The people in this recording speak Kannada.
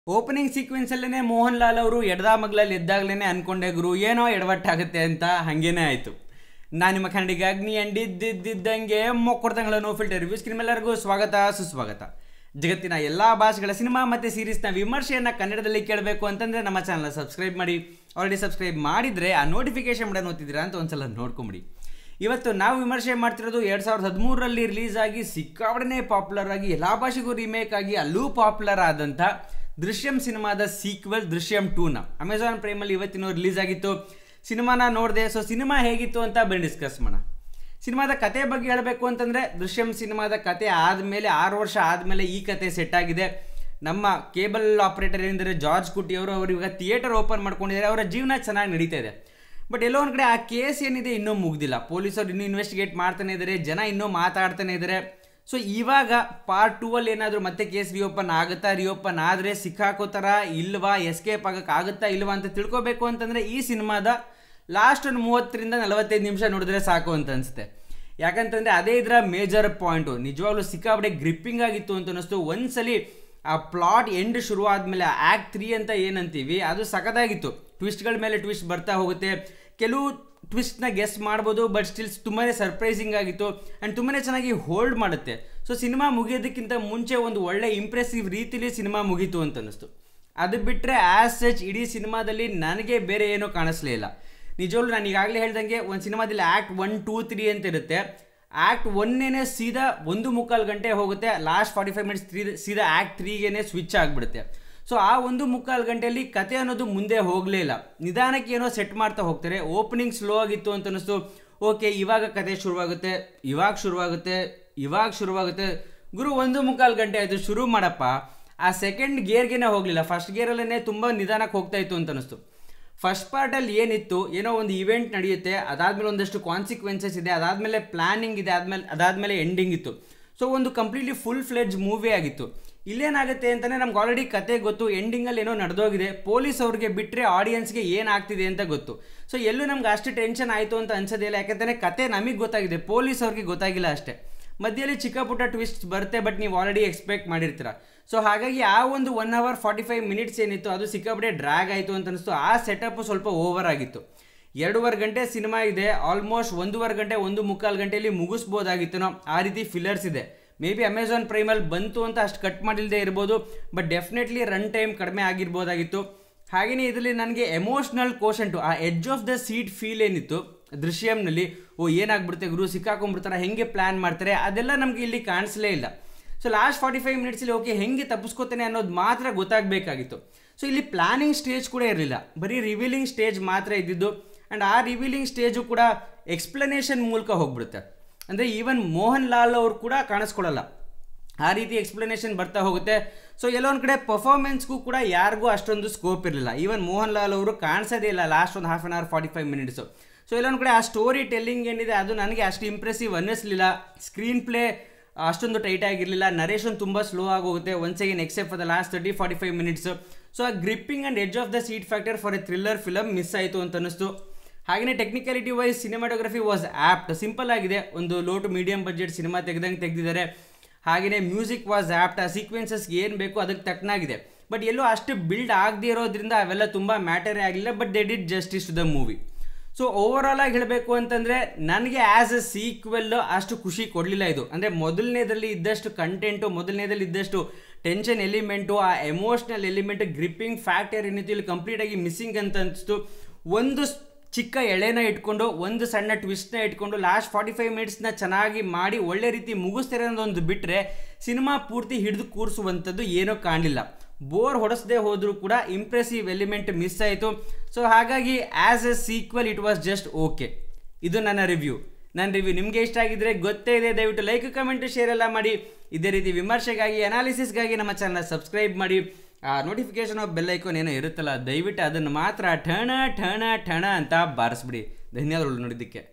ಓಪನಿಂಗ್ ಸೀಕ್ವೆನ್ಸ್ ಅಲ್ಲೇ ಮೋಹನ್ ಲಾಲ್ ಅವರು ಎಡದ ಮಗ್ಲಲ್ಲಿ ಎದ್ದಾಗ್ಲೇನೆ ಅನ್ಕೊಂಡೆ ಗುರು ಏನೋ ಎಡವಟ್ಟಾಗುತ್ತೆ ಅಂತ ಹಂಗೇನೆ ಆಯ್ತು ನಾನು ನಿಮ್ಮ ಕನ್ನಡಿಗ ಅಗ್ನಿ ಅಂಡಿದ್ದಿದ್ದಂಗೆ ಮೊಕ್ಕೊಡ್ದಂಗಳ ನೋ ಫಿಲ್ಟರ್ ರಿವ್ಯೂಸ್ ನಿಮ್ಮೆಲ್ಲರಿಗೂ ಸ್ವಾಗತ ಸುಸ್ವಾಗತ ಜಗತ್ತಿನ ಎಲ್ಲ ಭಾಷೆಗಳ ಸಿನಿಮಾ ಮತ್ತು ಸೀರೀಸ್ನ ವಿಮರ್ಶೆಯನ್ನು ಕನ್ನಡದಲ್ಲಿ ಕೇಳಬೇಕು ಅಂತಂದರೆ ನಮ್ಮ ಚಾನಲ್ ಸಬ್ಸ್ಕ್ರೈಬ್ ಮಾಡಿ ಆಲ್ರೆಡಿ ಸಬ್ಸ್ಕ್ರೈಬ್ ಮಾಡಿದರೆ ಆ ನೋಟಿಫಿಕೇಶನ್ ಬಟನ್ ಓದ್ತಿದ್ದೀರಾ ಅಂತ ಒಂದ್ಸಲ ನೋಡ್ಕೊಂಬಿಡಿ ಇವತ್ತು ನಾವು ವಿಮರ್ಶೆ ಮಾಡ್ತಿರೋದು ಎರಡು ಸಾವಿರದ ಹದಿಮೂರರಲ್ಲಿ ರಿಲೀಸ್ ಆಗಿ ಸಿಕ್ಕಾಪಡನೆ ಪಾಪ್ಯುಲರ್ ಆಗಿ ಎಲ್ಲ ಭಾಷೆಗೂ ರೀಮೇಕ್ ಆಗಿ ಅಲ್ಲೂ ಪಾಪ್ಯುಲರ್ ಆದಂಥ ದೃಶ್ಯಂ ಸಿನಿಮಾದ ಸೀಕ್ವೆಲ್ ದೃಶ್ಯಂ ಟೂನ ಅಮೆಝಾನ್ ಪ್ರೈಮಲ್ಲಿ ಇವತ್ತಿನ ರಿಲೀಸ್ ಆಗಿತ್ತು ಸಿನಿಮಾನ ನೋಡಿದೆ ಸೊ ಸಿನಿಮಾ ಹೇಗಿತ್ತು ಅಂತ ಬನ್ನಿ ಡಿಸ್ಕಸ್ ಮಾಡೋಣ ಸಿನಿಮಾದ ಕತೆ ಬಗ್ಗೆ ಹೇಳಬೇಕು ಅಂತಂದರೆ ದೃಶ್ಯಂ ಸಿನಿಮಾದ ಕತೆ ಆದಮೇಲೆ ಆರು ವರ್ಷ ಆದಮೇಲೆ ಈ ಕತೆ ಸೆಟ್ ಆಗಿದೆ ನಮ್ಮ ಕೇಬಲ್ ಆಪರೇಟರ್ ಏನಿದ್ದಾರೆ ಜಾರ್ಜ್ ಕುಟಿ ಅವರು ಅವರು ಇವಾಗ ಥಿಯೇಟರ್ ಓಪನ್ ಮಾಡ್ಕೊಂಡಿದ್ದಾರೆ ಅವರ ಜೀವನ ಚೆನ್ನಾಗಿ ನಡೀತಾ ಇದೆ ಬಟ್ ಎಲ್ಲೋ ಒಂದು ಕಡೆ ಆ ಕೇಸ್ ಏನಿದೆ ಇನ್ನೂ ಮುಗ್ದಿಲ್ಲ ಪೊಲೀಸರು ಇನ್ನೂ ಇನ್ವೆಸ್ಟಿಗೇಟ್ ಮಾಡ್ತಾನೆ ಇದ್ದಾರೆ ಜನ ಇನ್ನೂ ಮಾತಾಡ್ತಾನೆ ಇದ್ದಾರೆ ಸೊ ಇವಾಗ ಪಾರ್ಟ್ ಟೂ ಅಲ್ಲಿ ಏನಾದರೂ ಮತ್ತೆ ಕೇಸ್ ರಿಓಪನ್ ಆಗುತ್ತಾ ರಿಓಪನ್ ಆದರೆ ಸಿಕ್ಕಾಕೋತಾರ ಇಲ್ವಾ ಎಸ್ಕೇಪ್ ಆಗಕ್ಕೆ ಆಗುತ್ತಾ ಇಲ್ವಾ ಅಂತ ತಿಳ್ಕೊಬೇಕು ಅಂತಂದರೆ ಈ ಸಿನಿಮಾದ ಲಾಸ್ಟ್ ಒಂದು ಮೂವತ್ತರಿಂದ ನಲವತ್ತೈದು ನಿಮಿಷ ನೋಡಿದ್ರೆ ಸಾಕು ಅಂತ ಅನಿಸುತ್ತೆ ಯಾಕಂತಂದರೆ ಅದೇ ಇದರ ಮೇಜರ್ ಪಾಯಿಂಟು ನಿಜವಾಗ್ಲೂ ಸಿಕ್ಕಾಪಡೆ ಗ್ರಿಪ್ಪಿಂಗ್ ಆಗಿತ್ತು ಅಂತ ಅನ್ನಿಸ್ತು ಒಂದ್ಸಲಿ ಆ ಪ್ಲಾಟ್ ಎಂಡ್ ಶುರು ಆದಮೇಲೆ ಆ್ಯಕ್ಟ್ ತ್ರೀ ಅಂತ ಏನಂತೀವಿ ಅದು ಸಖತ್ತಾಗಿತ್ತು ಟ್ವಿಸ್ಟ್ಗಳ ಮೇಲೆ ಟ್ವಿಸ್ಟ್ ಬರ್ತಾ ಹೋಗುತ್ತೆ ಕೆಲವು ಟ್ವಿಸ್ಟ್ನ ಗೆಸ್ ಮಾಡ್ಬೋದು ಬಟ್ ಸ್ಟಿಲ್ ತುಂಬಾ ಸರ್ಪ್ರೈಸಿಂಗ್ ಆಗಿತ್ತು ಆ್ಯಂಡ್ ತುಂಬಾ ಚೆನ್ನಾಗಿ ಹೋಲ್ಡ್ ಮಾಡುತ್ತೆ ಸೊ ಸಿನಿಮಾ ಮುಗಿಯೋದಕ್ಕಿಂತ ಮುಂಚೆ ಒಂದು ಒಳ್ಳೆ ಇಂಪ್ರೆಸಿವ್ ರೀತಿಲಿ ಸಿನಿಮಾ ಮುಗೀತು ಅಂತ ಅನ್ನಿಸ್ತು ಅದು ಬಿಟ್ಟರೆ ಆ್ಯಸ್ ಸಚ್ ಇಡೀ ಸಿನಿಮಾದಲ್ಲಿ ನನಗೆ ಬೇರೆ ಏನೂ ಕಾಣಿಸ್ಲೇ ಇಲ್ಲ ನಿಜವಾಗ್ಲೂ ನಾನು ಈಗಾಗಲೇ ಹೇಳ್ದಂಗೆ ಒಂದು ಸಿನಿಮಾದಲ್ಲಿ ಆ್ಯಕ್ಟ್ ಒನ್ ಟೂ ತ್ರೀ ಅಂತ ಇರುತ್ತೆ ಆ್ಯಕ್ಟ್ ಒನ್ನೇನೆ ಸೀದಾ ಒಂದು ಮುಕ್ಕಾಲು ಗಂಟೆ ಹೋಗುತ್ತೆ last forty five minutes three ಸೀದಾ ಆ್ಯಕ್ಟ್ ತ್ರೀಗೇನೆ ಸ್ವಿಚ್ ಆಗಿಬಿಡುತ್ತೆ ಸೊ ಆ ಒಂದು ಮುಕ್ಕಾಲು ಗಂಟೆಯಲ್ಲಿ ಕತೆ ಅನ್ನೋದು ಮುಂದೆ ಹೋಗಲೇ ಇಲ್ಲ ನಿಧಾನಕ್ಕೆ ಏನೋ ಸೆಟ್ ಮಾಡ್ತಾ ಹೋಗ್ತಾರೆ ಓಪನಿಂಗ್ ಸ್ಲೋ ಆಗಿತ್ತು ಅಂತ ಅನ್ನಿಸ್ತು ಓಕೆ ಇವಾಗ ಕತೆ ಶುರುವಾಗುತ್ತೆ ಇವಾಗ ಶುರುವಾಗುತ್ತೆ ಇವಾಗ ಶುರುವಾಗುತ್ತೆ ಗುರು ಒಂದು ಮುಕ್ಕಾಲು ಗಂಟೆ ಆಯಿತು ಶುರು ಮಾಡಪ್ಪ ಆ ಸೆಕೆಂಡ್ ಗೇರ್ಗೆನೇ ಹೋಗಲಿಲ್ಲ ಫಸ್ಟ್ ಗೇರಲ್ಲೇ ತುಂಬ ನಿಧಾನಕ್ಕೆ ಹೋಗ್ತಾ ಇತ್ತು ಅಂತ ಅನ್ನಿಸ್ತು ಫಸ್ಟ್ ಪಾರ್ಟಲ್ಲಿ ಏನಿತ್ತು ಏನೋ ಒಂದು ಇವೆಂಟ್ ನಡೆಯುತ್ತೆ ಅದಾದಮೇಲೆ ಒಂದಷ್ಟು ಕಾನ್ಸಿಕ್ವೆನ್ಸಸ್ ಇದೆ ಅದಾದಮೇಲೆ ಪ್ಲಾನಿಂಗ್ ಇದೆ ಆದಮೇಲೆ ಅದಾದಮೇಲೆ ಎಂಡಿಂಗ್ ಇತ್ತು ಸೊ ಒಂದು ಕಂಪ್ಲೀಟ್ಲಿ ಫುಲ್ ಫ್ಲೆಡ್ಜ್ ಮೂವಿ ಆಗಿತ್ತು ಇಲ್ಲೇನಾಗುತ್ತೆ ಅಂತಲೇ ನಮ್ಗೆ ಆಲ್ರೆಡಿ ಕತೆ ಗೊತ್ತು ಎಂಡಿಂಗಲ್ಲಿ ಏನೋ ನಡೆದೋಗಿದೆ ಪೊಲೀಸ್ ಅವ್ರಿಗೆ ಬಿಟ್ಟರೆ ಆಡಿಯನ್ಸ್ಗೆ ಏನಾಗ್ತಿದೆ ಅಂತ ಗೊತ್ತು ಸೊ ಎಲ್ಲೂ ನಮ್ಗೆ ಅಷ್ಟು ಟೆನ್ಷನ್ ಆಯಿತು ಅಂತ ಅನ್ಸೋದಿಲ್ಲ ಯಾಕಂತಂದರೆ ಕತೆ ನಮಗೆ ಗೊತ್ತಾಗಿದೆ ಪೊಲೀಸ್ ಅವ್ರಿಗೆ ಗೊತ್ತಾಗಿಲ್ಲ ಅಷ್ಟೇ ಮಧ್ಯದಲ್ಲಿ ಚಿಕ್ಕ ಪುಟ್ಟ ಟ್ವಿಸ್ಟ್ ಬರುತ್ತೆ ಬಟ್ ನೀವು ಆಲ್ರೆಡಿ ಎಕ್ಸ್ಪೆಕ್ಟ್ ಮಾಡಿರ್ತೀರ ಸೊ ಹಾಗಾಗಿ ಆ ಒಂದು one hour forty five minutes ಏನಿತ್ತು ಅದು ಸಿಕ್ಕಾಪಟ್ಟೆ ಡ್ರ್ಯಾಗ್ ಆಯಿತು ಅಂತ ಅನಿಸ್ತು ಆ ಸೆಟಪ್ ಸ್ವಲ್ಪ ಓವರ್ ಆಗಿತ್ತು ಎರಡೂವರೆ ಗಂಟೆ ಸಿನಿಮಾ ಇದೆ ಆಲ್ಮೋಸ್ಟ್ ಒಂದೂವರೆ ಗಂಟೆ ಒಂದು ಮುಕ್ಕಾಲು ಗಂಟೆಯಲ್ಲಿ ಮುಗಿಸ್ಬೋದಾಗಿತ್ತೇನೋ ಆ ರೀತಿ ಫಿಲ್ಲರ್ಸ್ ಇದೆ ಮೇ ಬಿ ಅಮೆಝಾನ್ ಪ್ರೈಮಲ್ಲಿ ಬಂತು ಅಂತ ಅಷ್ಟು ಕಟ್ ಮಾಡಿಲ್ಲದೆ ಇರ್ಬೋದು ಬಟ್ ಡೆಫಿನೆಟ್ಲಿ ರನ್ ಟೈಮ್ ಕಡಿಮೆ ಆಗಿರ್ಬೋದಾಗಿತ್ತು ಹಾಗೆಯೇ ಇದರಲ್ಲಿ ನನಗೆ ಎಮೋಷ್ನಲ್ ಕೋಶಂಟು ಆ edge of the seat feel ಏನಿತ್ತು ದೃಶ್ಯಂನಲ್ಲಿ ಓ ಏನಾಗ್ಬಿಡುತ್ತೆ ಗುರು ಸಿಕ್ಕಾಕೊಂಡ್ಬಿಡ್ತಾರೆ ಹೆಂಗೆ ಪ್ಲ್ಯಾನ್ ಮಾಡ್ತಾರೆ ಅದೆಲ್ಲ ನಮಗೆ ಇಲ್ಲಿ ಕಾಣಿಸಲೇ ಇಲ್ಲ ಸೊ ಲಾಸ್ಟ್ ಫಾರ್ಟಿ ಫೈವ್ ಮಿನಿಟ್ಸಲ್ಲಿ ಓಕೆ ಹೆಂಗೆ ತಪ್ಪಿಸ್ಕೋತೇನೆ ಅನ್ನೋದು ಮಾತ್ರ ಗೊತ್ತಾಗಬೇಕಾಗಿತ್ತು ಸೊ ಇಲ್ಲಿ ಪ್ಲಾನಿಂಗ್ ಸ್ಟೇಜ್ ಕೂಡ ಇರಲಿಲ್ಲ ಬರೀ ರಿವೀಲಿಂಗ್ ಸ್ಟೇಜ್ ಮಾತ್ರ ಇದ್ದಿದ್ದು ಆ್ಯಂಡ್ ಆ ರಿವೀಲಿಂಗ್ ಸ್ಟೇಜು ಕೂಡ ಎಕ್ಸ್ಪ್ಲನೇಷನ್ ಮೂಲಕ ಹೋಗ್ಬಿಡುತ್ತೆ ಅಂದರೆ ಈವನ್ ಮೋಹನ್ ಲಾಲ್ ಅವರು ಕೂಡ ಕಾಣಿಸ್ಕೊಳ್ಳಲ್ಲ ಆ ರೀತಿ ಎಕ್ಸ್ಪ್ಲನೇಷನ್ ಬರ್ತಾ ಹೋಗುತ್ತೆ ಸೊ ಎಲ್ಲೊಂದು ಕಡೆ ಪರ್ಫಾರ್ಮೆನ್ಸ್ಗೂ ಕೂಡ ಯಾರಿಗೂ ಅಷ್ಟೊಂದು ಸ್ಕೋಪ್ ಇರಲಿಲ್ಲ ಈವನ್ ಮೋಹನ್ ಲಾಲ್ ಅವರು ಕಾಣಿಸೋದೇ ಇಲ್ಲ ಲಾಸ್ಟ್ ಒಂದು half an hour forty five minutes so ಎಲ್ಲೊಂದು ಕಡೆ ಆ ಸ್ಟೋರಿ ಟೆಲ್ಲಿಂಗ್ ಏನಿದೆ ಅದು ನನಗೆ ಅಷ್ಟು ಇಂಪ್ರೆಸಿವ್ ಅನ್ನಿಸ್ಲಿಲ್ಲ ಸ್ಕ್ರೀನ್ ಪ್ಲೇ ಅಷ್ಟೊಂದು ಟೈಟ್ ಆಗಿರಲಿಲ್ಲ ನರೇಷನ್ ತುಂಬ ಸ್ಲೋ ಆಗೋಗುತ್ತೆ once again except for the last thirty forty five minutes so ಆ gripping and edge of the seat factor for a thriller film miss ಆಯಿತು ಅಂತ ಅನ್ನಿಸ್ತು ಹಾಗೆಯೇ technicality wise cinematography was apt simple ಆಗಿದೆ ಒಂದು low to medium budget cinema ತೆಗೆದಂಗೆ ತೆಗೆದಿದ್ದಾರೆ ಹಾಗೆಯೇ ಮ್ಯೂಸಿಕ್ ವಾಸ್ ಆ್ಯಪ್ಟ್ ಆ ಸೀಕ್ವೆನ್ಸಸ್ಗೆ ಏನು ಬೇಕು ಅದಕ್ಕೆ ತಕ್ಕನಾಗಿದೆ ಬಟ್ ಎಲ್ಲೂ ಅಷ್ಟು ಬಿಲ್ಡ್ ಆಗದೆ ಇರೋದ್ರಿಂದ ಅವೆಲ್ಲ ತುಂಬ ಮ್ಯಾಟರೇ ಆಗಲಿಲ್ಲ but they did justice to the movie so overall ಆಗಿ ಹೇಳಬೇಕು ಅಂತಂದರೆ ನನಗೆ ಆ್ಯಸ್ ಎ ಸೀಕ್ವೆಲ್ ಅಷ್ಟು ಖುಷಿ ಕೊಡಲಿಲ್ಲ ಇದು ಅಂದರೆ ಮೊದಲನೇದಲ್ಲಿ ಇದ್ದಷ್ಟು ಕಂಟೆಂಟು ಮೊದಲನೇದಲ್ಲಿ ಇದ್ದಷ್ಟು ಟೆನ್ಷನ್ ಎಲಿಮೆಂಟು ಆ ಎಮೋಷ್ನಲ್ ಎಲಿಮೆಂಟ್ ಗ್ರಿಪ್ಪಿಂಗ್ ಫ್ಯಾಕ್ಟರ್ ಏನಿತ್ತು ಇಲ್ಲಿ ಕಂಪ್ಲೀಟಾಗಿ ಮಿಸ್ಸಿಂಗ್ ಅಂತ ಅನಿಸ್ತು ಒಂದು ಚಿಕ್ಕ ಎಳೆನ ಇಟ್ಕೊಂಡು ಒಂದು ಸಣ್ಣ ಟ್ವಿಸ್ಟ್ನ ಇಟ್ಕೊಂಡು ಲಾಸ್ಟ್ ಫಾರ್ಟಿ ಫೈವ್ ಮಿನಿಟ್ಸ್ನ ಚೆನ್ನಾಗಿ ಮಾಡಿ ಒಳ್ಳೆ ರೀತಿ ಮುಗಿಸ್ತಾರೆ ಅನ್ನೋದೊಂದು ಬಿಟ್ಟರೆ ಸಿನಿಮಾ ಪೂರ್ತಿ ಹಿಡಿದು ಕೂರಿಸುವಂಥದ್ದು ಏನೋ ಕಾಣಲಿಲ್ಲ ಬೋರ್ ಹೊಡೆಸದೆ ಹೋದರೂ ಕೂಡ ಇಂಪ್ರೆಸಿವ್ ಎಲಿಮೆಂಟ್ ಮಿಸ್ ಆಯಿತು ಸೊ ಹಾಗಾಗಿ as a sequel it was just okay ಇದು ನನ್ನ ರಿವ್ಯೂ ನನ್ನ ರಿವ್ಯೂ ನಿಮಗೆ ಇಷ್ಟ ಆಗಿದ್ರೆ ಗೊತ್ತೇ ಇದೆ ದಯವಿಟ್ಟು ಲೈಕ್ ಕಮೆಂಟ್ ಶೇರ್ ಎಲ್ಲ ಮಾಡಿ ಇದೇ ರೀತಿ ವಿಮರ್ಶೆಗಾಗಿ ಅನಾಲಿಸಿಸ್ಗಾಗಿ ನಮ್ಮ ಚಾನಲ್ ಸಬ್ಸ್ಕ್ರೈಬ್ ಮಾಡಿ ಆ ನೋಟಿಫಿಕೇಶನ್ ಆಫ್ ಬೆಲ್ ಐಕಾನ್ ಏನೋ ಇರುತ್ತಲ್ಲ ದಯವಿಟ್ಟು ಅದನ್ನು ಮಾತ್ರ ಠಣ ಠಣ ಠಣ ಅಂತ ಬಾರಿಸ್ಬಿಡಿ ಧನ್ಯವಾದಗಳು ನೋಡಿದ್ದಕ್ಕೆ